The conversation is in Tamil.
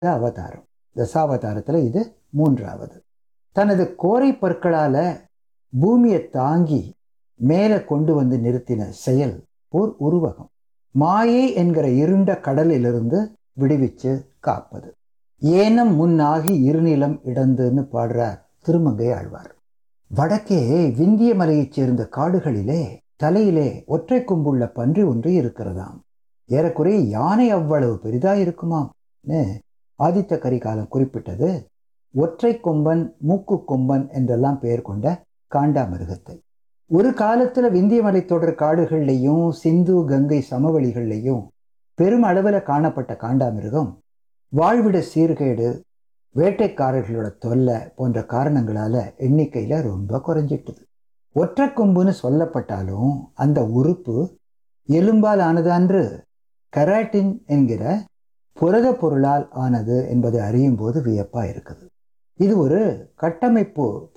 அவதாரம் தசாவதாரத்தில் இது மூன்றாவது தனது கோரை பற்களால பூமியை தாங்கி மேலே கொண்டு வந்து நிறுத்தின செயல் ஓர் உருவகம் மாயை என்கிற இருண்ட கடலிலிருந்து விடுவிச்சு காப்பது ஏனம் முன்னாகி இருநிலம் இடந்துன்னு பாடுறார் திருமங்கை ஆழ்வார் வடக்கே விந்திய மலையைச் சேர்ந்த காடுகளிலே தலையிலே ஒற்றை கொம்புள்ள பன்றி ஒன்று இருக்கிறதாம் ஏறக்குறைய யானை அவ்வளவு பெரிதா இருக்குமாம் ஆதித்த கரிகாலம் குறிப்பிட்டது ஒற்றை கொம்பன் மூக்கு கொம்பன் என்றெல்லாம் பெயர் கொண்ட காண்டாமிருகத்தை ஒரு காலத்துல விந்திய மலைத்தொடர் காடுகள்லையும் சிந்து கங்கை சமவெளிகள்லையும் பெரும் அளவில் காணப்பட்ட காண்டாமிருகம் வாழ்விட சீர்கேடு வேட்டைக்காரர்களோட தொல்லை போன்ற காரணங்களால எண்ணிக்கையில ரொம்ப குறைஞ்சிட்டுது ஒற்றை கொம்புன்னு சொல்லப்பட்டாலும் அந்த உறுப்பு எலும்பால் ஆனதன்று கராட்டின் என்கிற புரத பொருளால் ஆனது என்பதை அறியும் போது வியப்பா இருக்குது இது ஒரு கட்டமைப்பு